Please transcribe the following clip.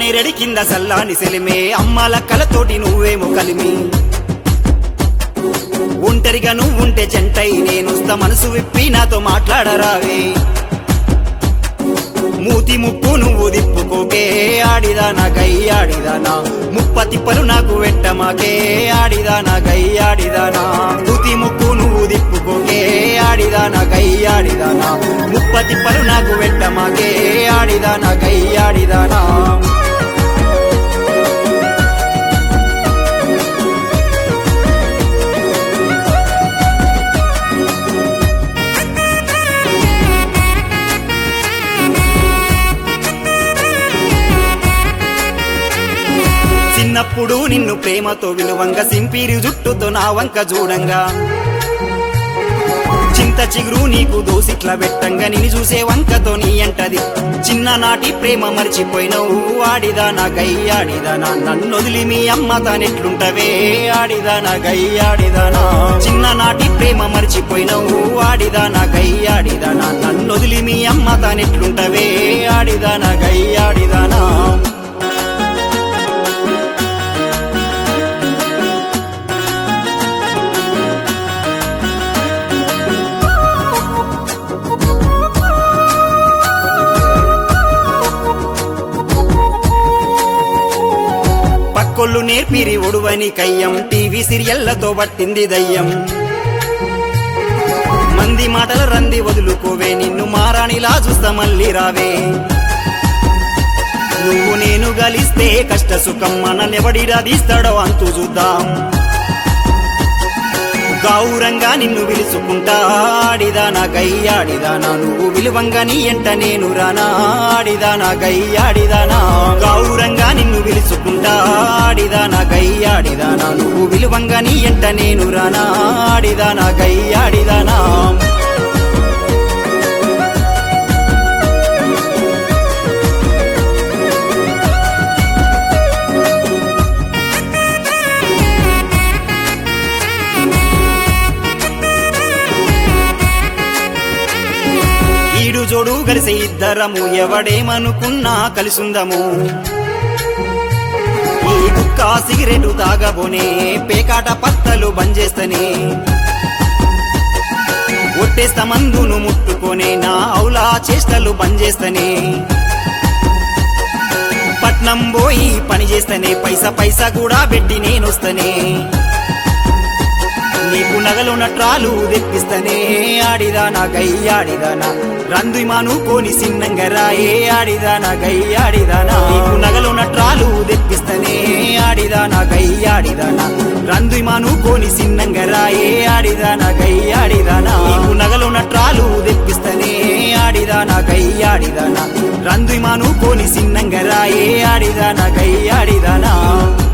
నేరడి కింద సల్లాని సెలిమే అమ్మాల కలతోటి నువ్వేమో కలిమి ఒంటరిగా నువ్వుంటే జంటై నేనొస్తా మనసు విప్పి నాతో మాట్లాడరావే మూతి ముప్పు నువ్వు దిప్పుకోకే ఆడిదానా గై ఆడిదానా ముప్ప తిప్పలు నాకు వెట్టమాకే ఆడిదానా గై ఆడిదానా మూతి ముప్పు నువ్వు దిప్పుకోకే ఆడిదానా గై ఆడిదానా ముప్ప తిప్పలు నాకు వెట్టమాకే ఆడిదానా గై ఆడిదానా చిన్నప్పుడు నిన్ను ప్రేమతో విలువంగా సింపిరి జుట్టుతో నా వంక చూడంగా చింత చిగురు నీకు దోసిట్ల పెట్టంగా నిన్ను చూసే వంకతో నీ అంటది చిన్ననాటి ప్రేమ మర్చిపోయినవు ఆడిదా నా గై ఆడిదానా నన్ను వదిలి మీ అమ్మ తానెట్లుంటవే ఆడిదా నా గై ఆడిదానా చిన్ననాటి ప్రేమ మర్చిపోయినవు ఆడిదా నా గై ఆడిదానా నన్ను వదిలి మీ అమ్మ తానెట్లుంటవే ఆడిదా నా గై ఆడిదానా పక్కొల్లు నేర్పిరి ఒడువని కయ్యం టీవీ సీరియళ్లతో పట్టింది దయ్యం మంది మాటల రంది వదులుకోవే నిన్ను మారాణిలా చూస్తా మళ్ళీ రావే నువ్వు నేను గలిస్తే కష్ట సుఖం మననెవడిరా తీస్తాడో అంతు చూద్దాం గౌరంగా నిన్ను పిలుచుకుంటా ఆడిదానా గయ్యాడిదానా నువ్వు విలువంగా నీ ఎంట నేను రానా ఆడిదానా గయ్యాడిదానా గౌరంగా నిన్ను పిలుచుకుంటా ఆడిదానా గయ్యాడిదానా నువ్వు విలువంగా నీ ఎంట నేను రానా ఆడిదానా గయ్యాడిదానా ఈడు జోడు కలిసి ఇద్దరము ఎవడేమనుకున్నా కలిసుందము ఈ కుక్క సిగరెట్ తాగబోనే పేకాట పత్తలు బంజేస్తనే ఒట్టేస్త మందును ముట్టుకొనే నా ఔలా చేష్టలు బంజేస్తనే పట్నం పోయి పని చేస్తనే పైసా పైసా కూడా పెట్టి నేనొస్తనే నీకు నగలు నట్రాలు తెప్పిస్తనే ఆడిదానా గై ఆడిదానా రందు మానుకోని సిన్నంగా రాయే ఆడిదానా గై ఆడిదానా నీకు నగలు నట్రాలు తెప్పిస్తనే ఆడిదానా గై ఆడిదానా రందు మానుకోని సిన్నంగా రాయే ఆడిదానా గై ఆడిదానా నీకు నగలు నట్రాలు తెప్పిస్తనే ఆడిదానా గై ఆడిదానా రందు మానుకోని సిన్నంగా రాయే ఆడిదానా గై ఆడిదానా